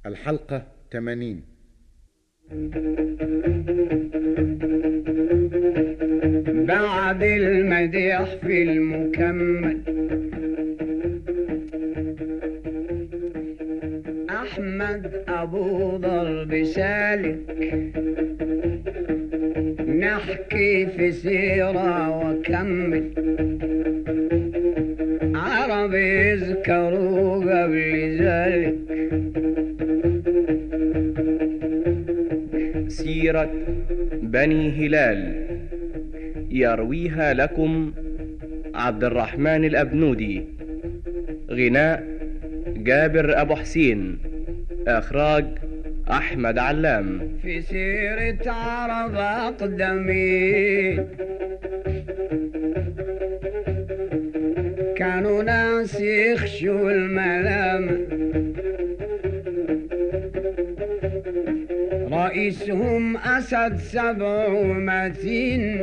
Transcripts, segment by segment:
الحلقة 80 بعد المديح في المكمل أحمد أبو ضرب سالك نحكي في سيرة وكمل عرب يذكروا قبل ذلك سيرة بني هلال يرويها لكم عبد الرحمن الأبنودي غناء جابر أبو حسين إخراج أحمد علام في سيرة عرب أقدمين كانوا ناس يخشوا الملامة رئيسهم أسد سبع ومتين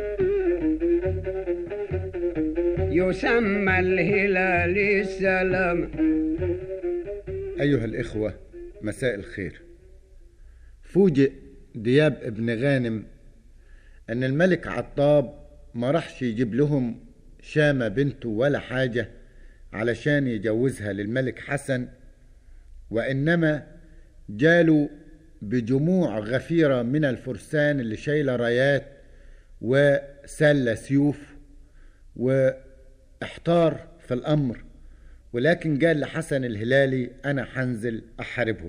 يسمى الهلال السلام أيها الإخوة مساء الخير فوجئ دياب ابن غانم أن الملك عطاب ما راحش يجيب لهم شامة بنته ولا حاجة علشان يجوزها للملك حسن وإنما جالوا بجموع غفيرة من الفرسان اللي شايلة رايات وسلة سيوف واحتار في الأمر ولكن قال لحسن الهلالي أنا حنزل أحاربهم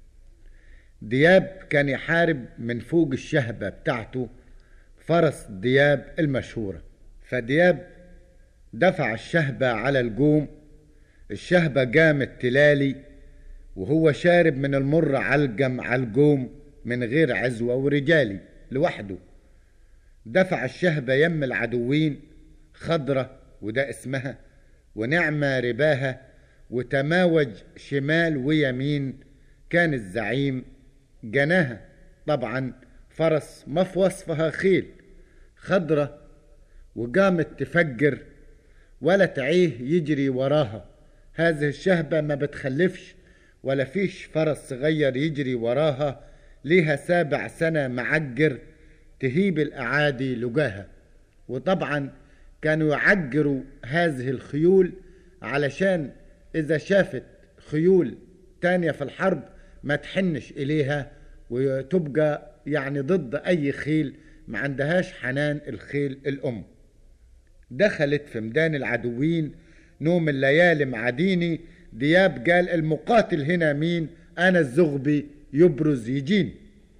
دياب كان يحارب من فوق الشهبة بتاعته فرس دياب المشهورة فدياب دفع الشهبة على الجوم الشهبة قامت تلالي وهو شارب من المر علقم على الجوم من غير عزوة ورجالي لوحده دفع الشهبة يم العدوين خضرة وده اسمها ونعمة رباها وتماوج شمال ويمين كان الزعيم جناها طبعا فرس ما في وصفها خيل خضرة وقامت تفجر ولا تعيه يجري وراها هذه الشهبة ما بتخلفش ولا فيش فرس صغير يجري وراها ليها سابع سنة معجر تهيب الأعادي لجاها وطبعا كانوا يعجروا هذه الخيول علشان إذا شافت خيول تانية في الحرب ما تحنش إليها وتبقى يعني ضد أي خيل ما عندهاش حنان الخيل الأم دخلت في ميدان العدوين نوم الليالي معديني دياب قال المقاتل هنا مين أنا الزغبي يبرز يجين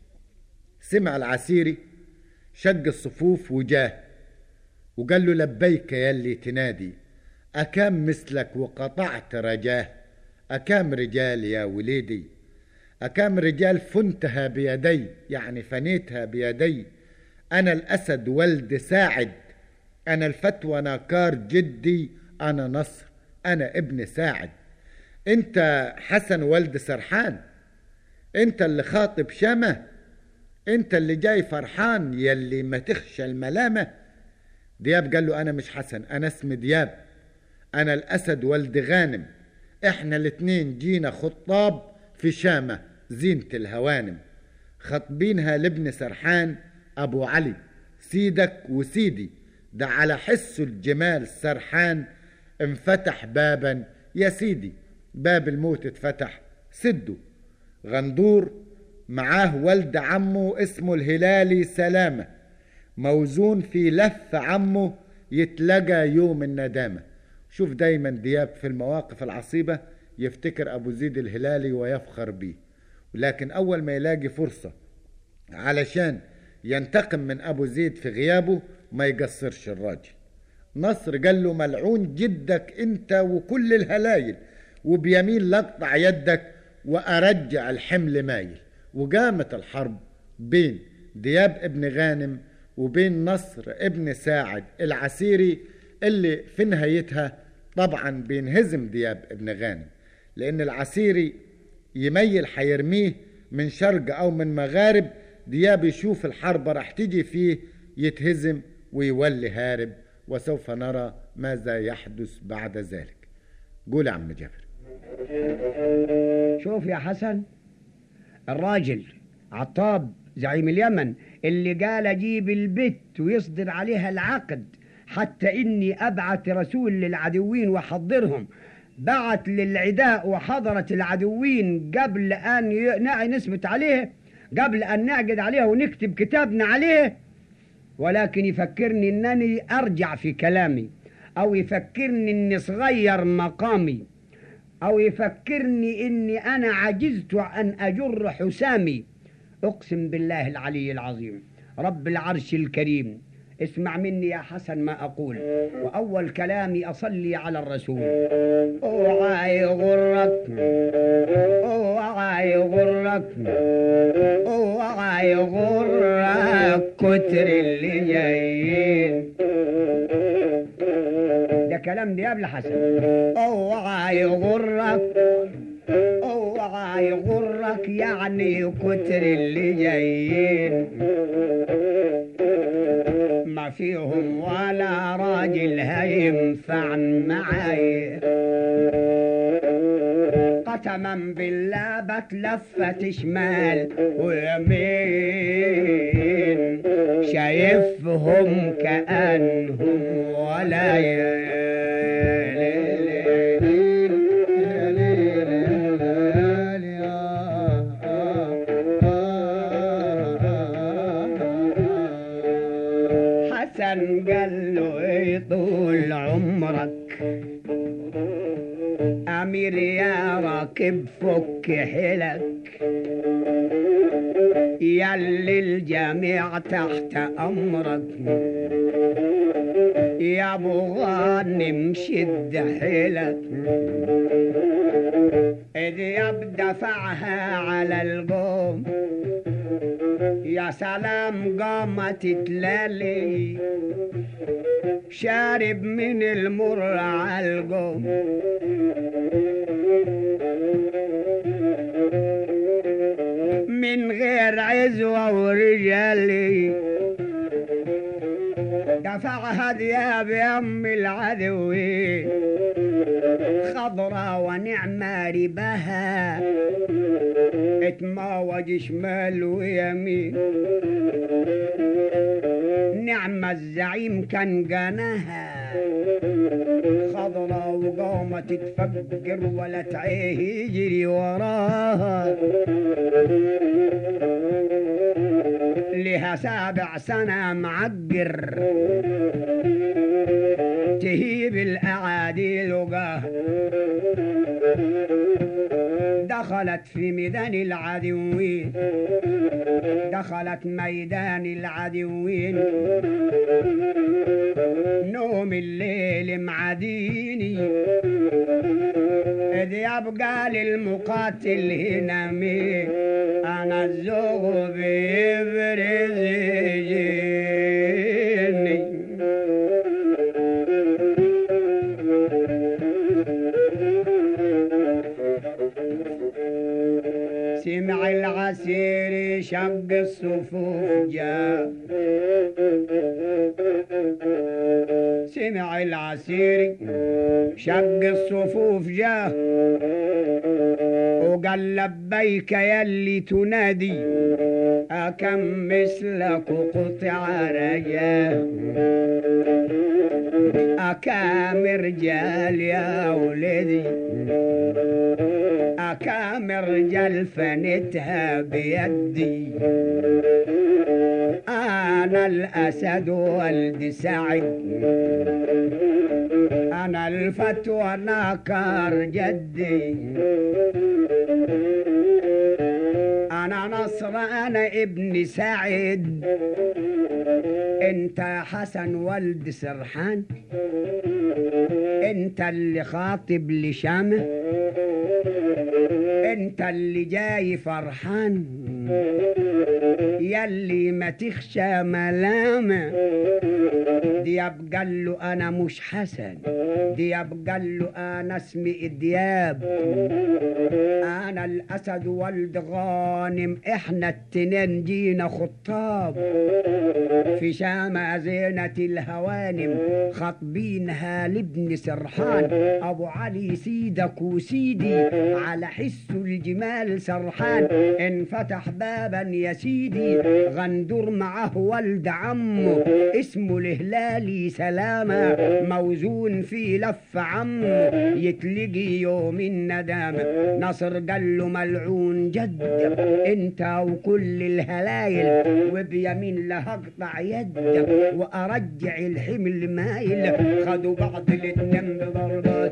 سمع العسيري شق الصفوف وجاه وقال له لبيك يلي تنادي أكام مثلك وقطعت رجاه أكام رجال يا وليدي أكام رجال فنتها بيدي يعني فنيتها بيدي أنا الأسد ولد ساعد أنا الفتوى ناكار جدي أنا نصر أنا ابن ساعد أنت حسن ولد سرحان أنت اللي خاطب شمة أنت اللي جاي فرحان يلي ما تخشى الملامة دياب قال له أنا مش حسن أنا اسمي دياب أنا الأسد ولد غانم إحنا الاتنين جينا خطاب في شامة زينة الهوانم خطبينها لابن سرحان أبو علي سيدك وسيدي ده على حس الجمال سرحان انفتح بابا يا سيدي باب الموت اتفتح سده غندور معاه ولد عمه اسمه الهلالي سلامة موزون في لف عمه يتلقى يوم الندامة شوف دايما دياب في المواقف العصيبة يفتكر أبو زيد الهلالي ويفخر بيه لكن أول ما يلاقي فرصة علشان ينتقم من أبو زيد في غيابه ما يقصرش الراجل نصر قال له ملعون جدك انت وكل الهلايل وبيمين لقطع يدك وأرجع الحمل مايل وقامت الحرب بين دياب ابن غانم وبين نصر ابن ساعد العسيري اللي في نهايتها طبعا بينهزم دياب ابن غانم لأن العسيري يميل حيرميه من شرق أو من مغارب دياب يشوف الحرب راح تيجي فيه يتهزم ويولي هارب وسوف نرى ماذا يحدث بعد ذلك قول يا عم جابر شوف يا حسن الراجل عطاب زعيم اليمن اللي قال اجيب البت ويصدر عليها العقد حتى اني ابعت رسول للعدوين واحضرهم بعت للعداء وحضرت العدوين قبل ان ي- نع- نثبت عليه قبل ان نعقد عليه ونكتب كتابنا عليه ولكن يفكرني انني ارجع في كلامي او يفكرني اني صغير مقامي او يفكرني اني انا عجزت ان اجر حسامي اقسم بالله العلي العظيم رب العرش الكريم اسمع مني يا حسن ما اقول واول كلامي اصلي على الرسول اوعى يغرك اوعى يغرك اوعى يغرك كتر اللي جايين ده كلام دياب لحسن اوعى يغرك اوعى يغرك يعني كتر اللي جايين ما فيهم ولا راجل هينفع معاي قسما بالله بتلفت شمال ويمين شايفهم كأنهم ولا حسن قال له ايه طول عمرك امير يا راكب فك حيلك ياللي الجميع تحت امرك يا ابو غانم شد حيلك اذ دفعها على القوم يا سلام قامت تلالي شارب من المر على القوم من غير عزوة ورجالي دفعها ذياب يم العدوين خضرا ونعمة ربها اتماوج شمال ويمين نعم الزعيم كان جناها خضرا وقامت تفجر ولا تعيه يجري وراها لها سابع سنة معجر تهيب الأعادي لقاه دخلت في ميدان العدوين دخلت ميدان العدوين نوم الليل معديني إذ يبقى للمقاتل هنا مين أنا الزوغ بيبرز يجيني سمع العسير شق الصفوف جاء سمع العسير شق الصفوف جاء وقال لبيك يلي تنادي أكم مثلك قطع رجاه أكام رجال يا ولدي أكام رجال فنتها بيدي أنا الأسد والد سعد أنا الفتوى ناكر جدي أنا نصر أنا ابن سعد أنت حسن ولد سرحان أنت اللي خاطب لشامه أنت اللي جاي فرحان يلي ما تخشى ملامه دياب قال له انا مش حسن دياب قال له انا اسمي دياب انا الاسد ولد غانم احنا التنين جينا خطاب في شام زينة الهوانم خطبينها لابن سرحان ابو علي سيدك وسيدي على حس الجمال سرحان انفتح بابا يا سيدي غندور معه ولد عمه اسمه الهلالي سلامة موزون في لف عمه يتلقي يوم الندامة نصر قال له ملعون جد انت وكل الهلايل وبيمين له اقطع يدك وارجع الحمل مايل خدوا بعض الاتنين بضربات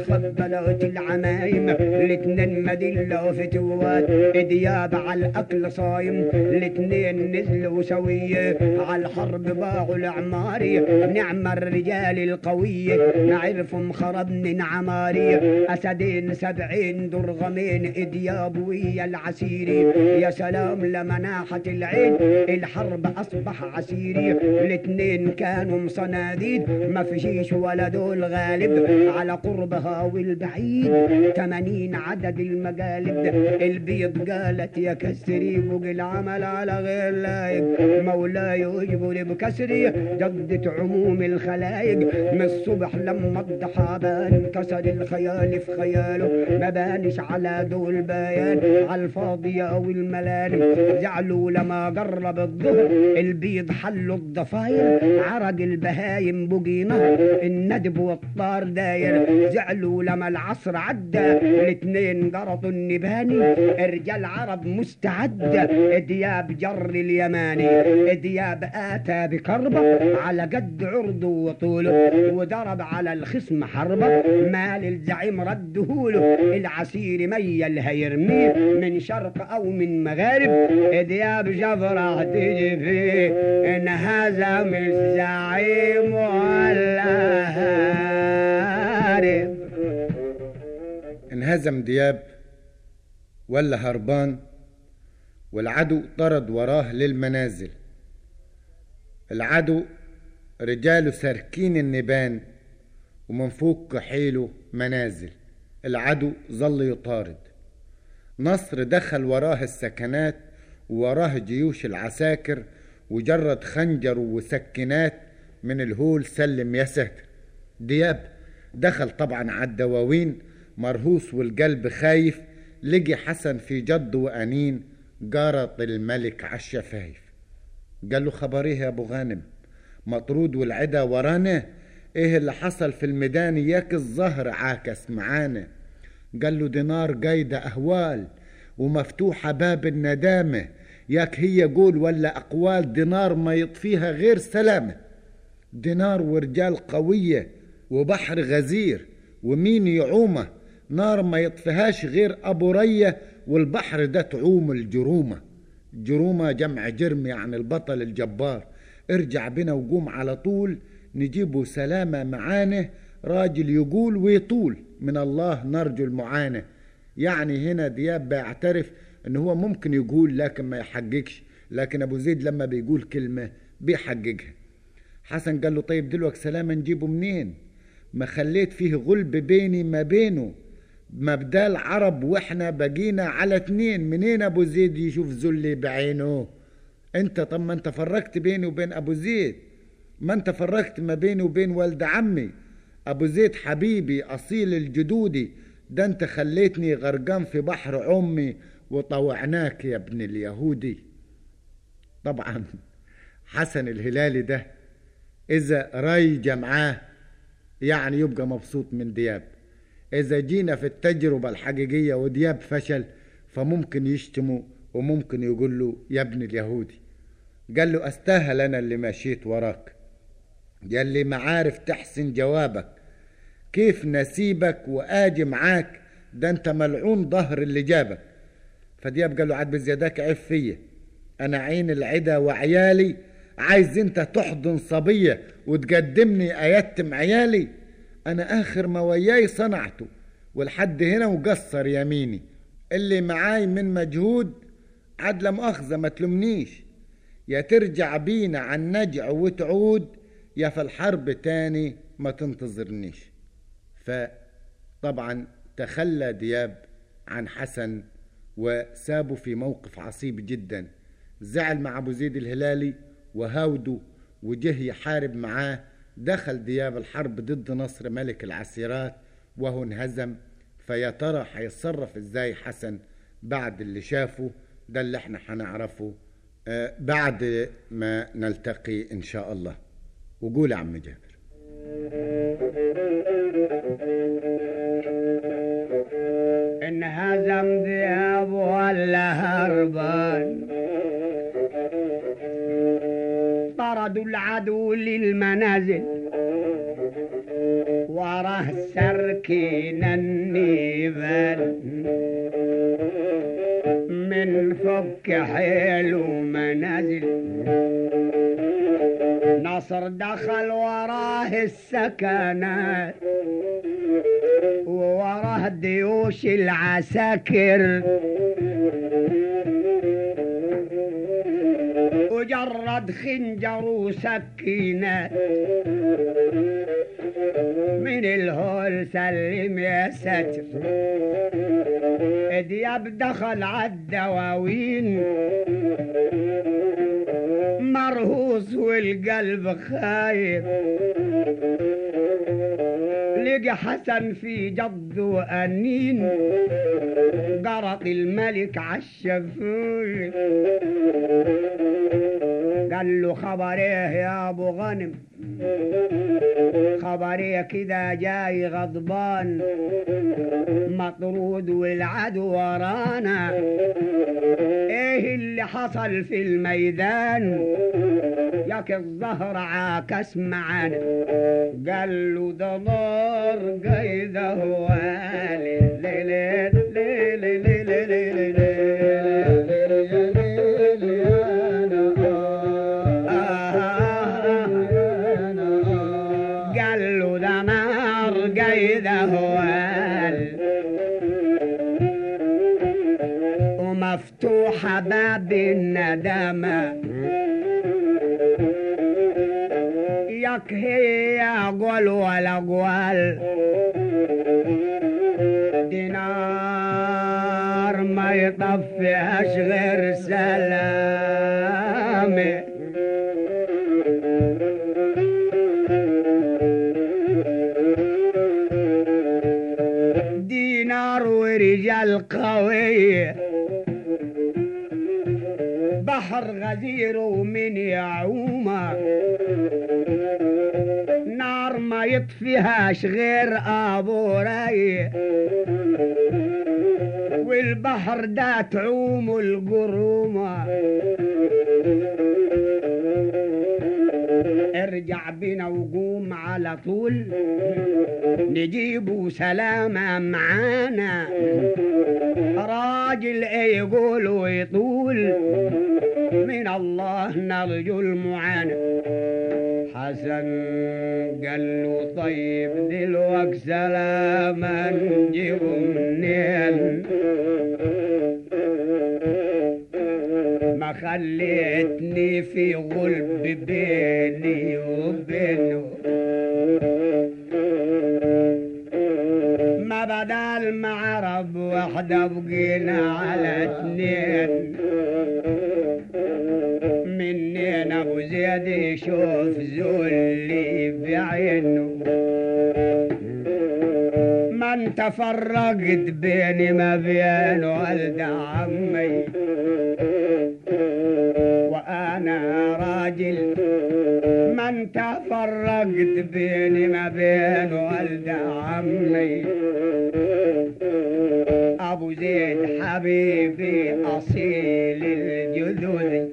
اتخبلت العمايم الاتنين مدلة وفتوات دياب على الاكل صايم الاتنين نزلوا سوية على الحرب باعوا العماري نعم الرجال القوية نعرفهم خربن عماري اسدين سبعين درغمين دياب ويا العسيري يا سلام لمناحة العين الحرب اصبح عسيري الاتنين كانوا صناديد ما فيش ولا دول غالب على قربها والبعيد تمانين عدد المقالب البيض قالت يا كسري بقي العمل على غير لايق مولاي اجبر بكسري جدت عموم الخلايق من الصبح لما الضحى بان كسر الخيال في خياله ما بانش على دول بيان على الفاضية والملان زعلوا لما قرب الظهر البيض حلوا الضفاير عرق البهايم بقي نهر الندب والطار داير زعلوا لما العصر عدى الاتنين قرضوا النباني رجال عرب مستعدة دياب جر اليماني دياب آتى بكربة على قد عرضه وطوله وضرب على الخصم حربة مال الزعيم ردهوله العسير ميل هيرميه من شرق أو من مغارب دياب جبرة تجي فيه إن هزم الزعيم ولا هارب انهزم دياب ولا هربان والعدو طرد وراه للمنازل العدو رجاله ساركين النبان ومن فوق كحيله منازل العدو ظل يطارد نصر دخل وراه السكنات ووراه جيوش العساكر وجرد خنجر وسكنات من الهول سلم يا ساتر دياب دخل طبعا على الدواوين مرهوس والقلب خايف لقي حسن في جد وأنين جرط الملك عالشفايف قال له خبريه يا ابو غانم مطرود والعدا ورانا ايه اللي حصل في الميدان ياك الظهر عاكس معانا قال له دينار جايدة أهوال ومفتوحة باب الندامة ياك هي قول ولا أقوال دينار ما يطفيها غير سلامة دينار ورجال قوية وبحر غزير ومين يعومه نار ما يطفيهاش غير أبو رية والبحر ده تعوم الجرومة جرومة جمع جرم يعني البطل الجبار ارجع بنا وقوم على طول نجيبه سلامة معانه راجل يقول ويطول من الله نرجو المعانة يعني هنا دياب بيعترف ان هو ممكن يقول لكن ما يحققش لكن ابو زيد لما بيقول كلمة بيحققها حسن قال له طيب دلوقتي سلامة نجيبه منين ما خليت فيه غلب بيني ما بينه مبدال عرب واحنا بقينا على اتنين منين ابو زيد يشوف ذلي بعينه انت طب ما انت فرقت بيني وبين ابو زيد ما انت فرقت ما بيني وبين والد عمي ابو زيد حبيبي اصيل الجدودي ده انت خليتني غرقان في بحر عمي وطوعناك يا ابن اليهودي طبعا حسن الهلالي ده اذا ريج معاه يعني يبقى مبسوط من دياب إذا جينا في التجربة الحقيقية ودياب فشل فممكن يشتمه وممكن يقول له يا ابن اليهودي قال له أستاهل أنا اللي مشيت وراك قال لي معارف تحسن جوابك كيف نسيبك وآجي معاك ده أنت ملعون ظهر اللي جابك فدياب قال له عاد بزياداك عيب فيا أنا عين العدا وعيالي عايز أنت تحضن صبية وتقدمني أيتم عيالي انا اخر ما وياي صنعته والحد هنا وقصر يميني اللي معاي من مجهود عد لم اخذ ما تلمنيش يا ترجع بينا عن نجع وتعود يا في الحرب تاني ما تنتظرنيش فطبعا تخلى دياب عن حسن وسابه في موقف عصيب جدا زعل مع ابو زيد الهلالي وهاوده وجه يحارب معاه دخل دياب الحرب ضد نصر ملك العسيرات وهو انهزم فيا ترى هيتصرف ازاي حسن بعد اللي شافه ده اللي احنا هنعرفه آه، بعد ما نلتقي ان شاء الله وقول يا عم جابر انهزم ذئاب ولا هربان طردوا العدو للمنازل وراه سركين النيبال من فك حيل ومنازل نصر دخل وراه السكنات ووراه ديوش العساكر وجرد خنجر وسكينة من الهول سلم يا ستر دياب دخل عالدواوين مرهوص والقلب خايف لقى حسن في جد وأنين قرط الملك عالشفوي قال له خبر ايه يا ابو غنم خبريه كده جاي غضبان مطرود والعدو ورانا ايه اللي حصل في الميدان ياك الظهر عاكس معانا قال له ده نار قيده والي ليلي ليلي ليلي ليلي قال له ده نار قيده والي ومفتوحة باب الندامة ياك هي قول ولا قول دينار ما يطفيهاش غير سلامه دينار ورجال قوي بحر غزير ومن يعومه نار ما يطفيهاش غير ابو راي والبحر ده تعوم القرومه ارجع بنا وقوم على طول نجيبه سلامة معانا راجل ايه يقول ويطول من الله نرجو المعاناة حسن قال له طيب دلوقت سلامة نجيبه منين ما خليتني في غلب بيني وبينه ما بدل ما عرب واحدة بقينا على اتنين منين ابو زيد يشوف ذلي بعينه ما انت فرقت بيني ما بين ولد عمي وانا راجل ما انت فرقت بيني ما بين ولد عمي ابو زيد حبيبي اصيل الجدود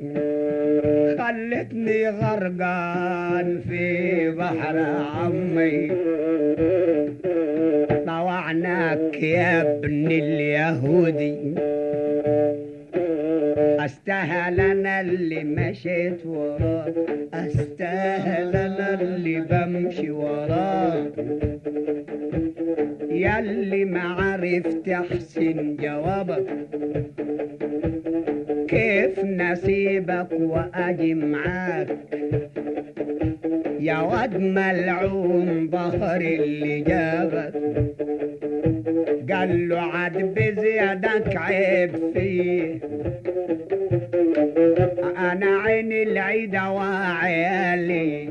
خلتني غرقان في بحر عمي طوعناك يا ابن اليهودي استاهل انا اللي مشيت وراك استاهل انا اللي بمشي وراك ياللي ما عرفت احسن جوابك كيف نصيبك واجي معاك يا واد ملعون ظهر اللي جابك قال له عاد بزيادك عيب فيه انا عيني العيدة وعيالي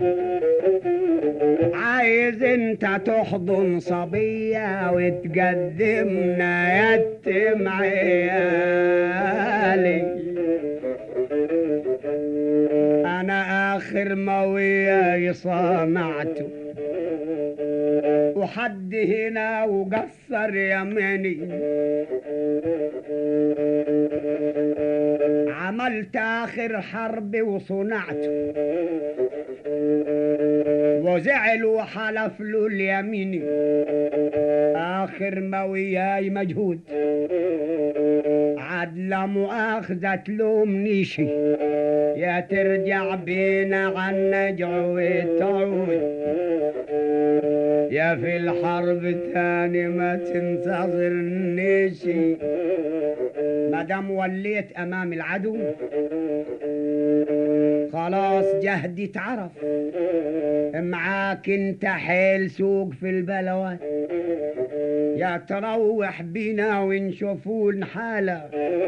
عايز انت تحضن صبية وتقدمنا يتم عيالي انا اخر ما وياي صنعته وحد هنا وقصر يمني عملت اخر حرب وصنعته وزعل وحلف له اليمين اخر ما وياي مجهود عدل مؤاخذة لومنيشي يا ترجع بينا عن نجع وتعود يا في الحرب تاني ما تنتظرنيشي ما دام وليت امام العدو خلاص جهدي اتعرف معاك انت حيل سوق في البلوات يا تروح بينا ونشوفون حالة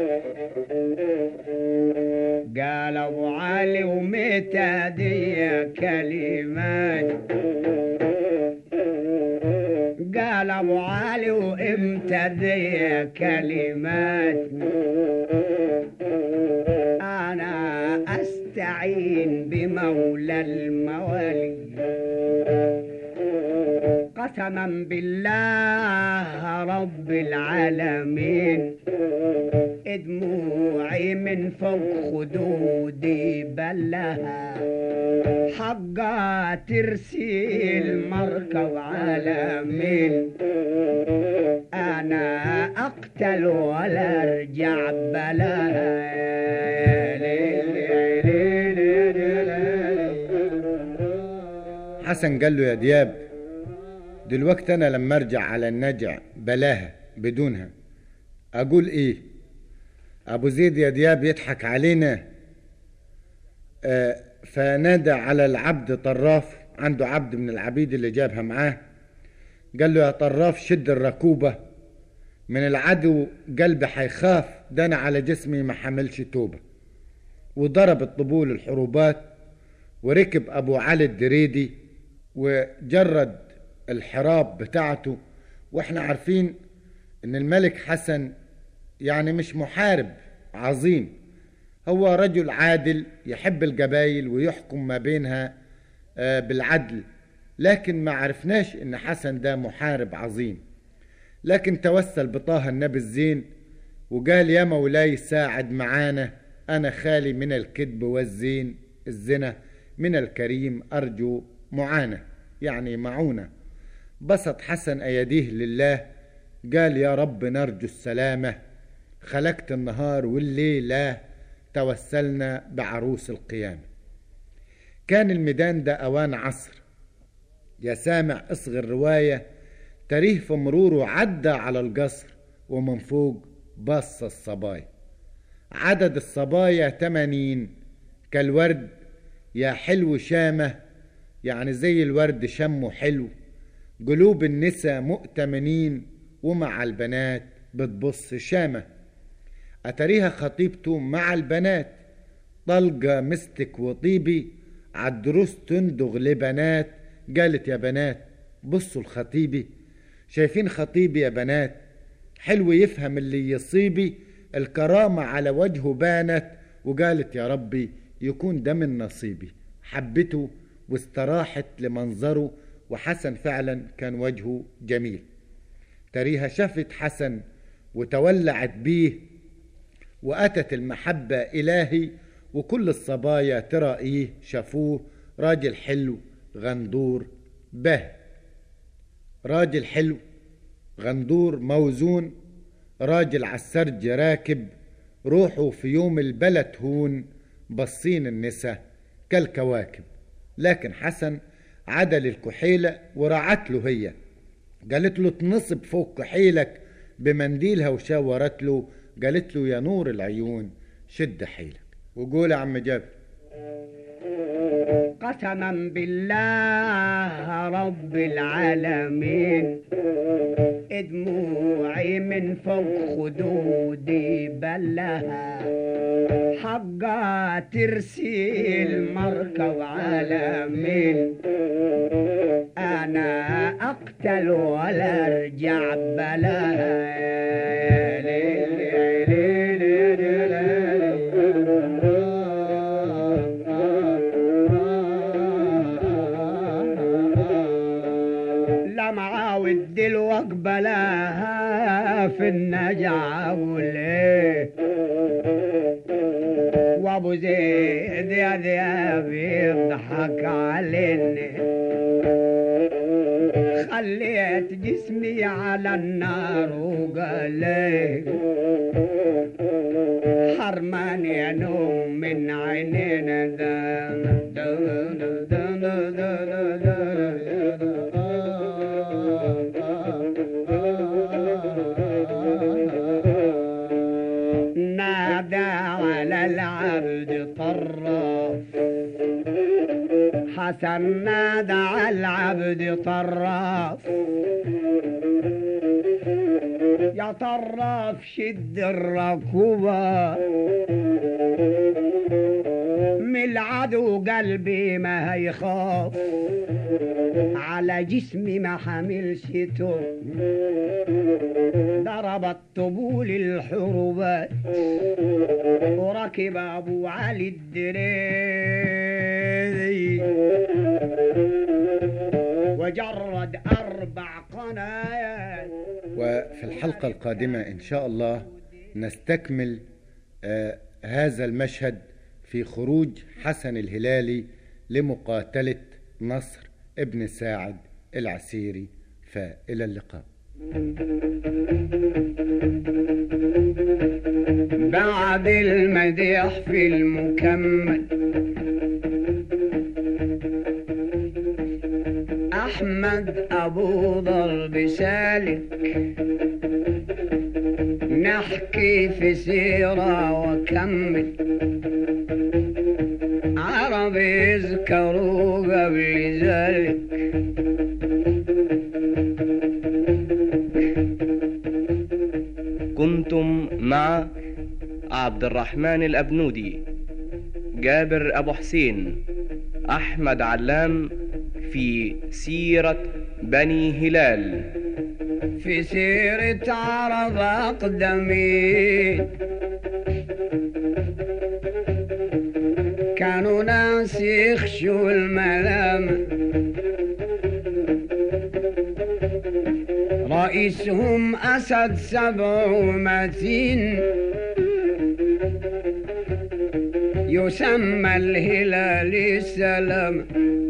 قال ابو علي ومتى دي كلمات قال ابو علي وامتى دي كلمات انا استعين بمولى الموالي قسما بالله رب العالمين دموعي من فوق خدودي بلها حقا ترسيل مركب عالمين انا اقتل ولا ارجع بلاها حسن قال له يا دياب دلوقتي انا لما ارجع على النجع بلاها بدونها اقول ايه ابو زيد يا دياب يضحك علينا آه فنادى على العبد طراف عنده عبد من العبيد اللي جابها معاه قال له يا طراف شد الركوبة من العدو قلبي حيخاف ده انا على جسمي ما حملش توبة وضرب الطبول الحروبات وركب ابو علي الدريدي وجرد الحراب بتاعته واحنا عارفين ان الملك حسن يعني مش محارب عظيم هو رجل عادل يحب القبايل ويحكم ما بينها بالعدل لكن ما عرفناش ان حسن ده محارب عظيم لكن توسل بطه النبي الزين وقال يا مولاي ساعد معانا انا خالي من الكذب والزين الزنا من الكريم ارجو معانه يعني معونه بسط حسن ايديه لله قال يا رب نرجو السلامه خلقت النهار والليل لا توسلنا بعروس القيامة كان الميدان ده أوان عصر يا سامع اصغر رواية تاريه في مروره عدى على القصر ومن فوق بص الصبايا عدد الصبايا تمانين كالورد يا حلو شامة يعني زي الورد شمه حلو قلوب النسا مؤتمنين ومع البنات بتبص شامه أتريها خطيبته مع البنات طلقة مستك وطيبي عالدروس تندغ لبنات قالت يا بنات بصوا لخطيبي شايفين خطيبي يا بنات حلو يفهم اللي يصيبي الكرامة على وجهه بانت وقالت يا ربي يكون ده من نصيبي حبته واستراحت لمنظره وحسن فعلا كان وجهه جميل تريها شافت حسن وتولعت بيه وأتت المحبة إلهي وكل الصبايا ترائيه شافوه راجل حلو غندور به راجل حلو غندور موزون راجل عالسرج راكب روحه في يوم البلد هون بصين النساء كالكواكب لكن حسن عدل الكحيلة ورعت له هي قالت له تنصب فوق كحيلك بمنديلها وشاورت له قالت له يا نور العيون شد حيلك وقول يا عم جابر قسما بالله رب العالمين دموعي من فوق خدودي بلها حقا ترسيل مركب عالمين انا اقتل ولا ارجع بلاها لما عاود دلوك بلاها في النجع اقول ايه وابو زيد يا ذياب يضحك علينا خليت جسمي على النار وقال إيه حرمان يا نوم من عينينا نادى على العبد طراف حسن نادى على العبد طراف يا طراف شد الركوبة من العدو قلبي ما هيخاف على جسمي ما حملش توب ضربت طبول الحروبات وركب ابو علي الدريدي وجرد اربع قنايات وفي الحلقة القادمة إن شاء الله نستكمل آه هذا المشهد في خروج حسن الهلالي لمقاتلة نصر ابن ساعد العسيري فإلى اللقاء بعد المديح في المكمل أحمد أبو ضرب سالك نحكي في سيرة وكمل عرب يذكروا قبل ذلك كنتم مع عبد الرحمن الأبنودي جابر أبو حسين أحمد علام في سيرة بني هلال في سيرة عرب أقدمين كانوا ناس يخشوا الملام رئيسهم أسد سبع ومتين يسمى الهلال السلام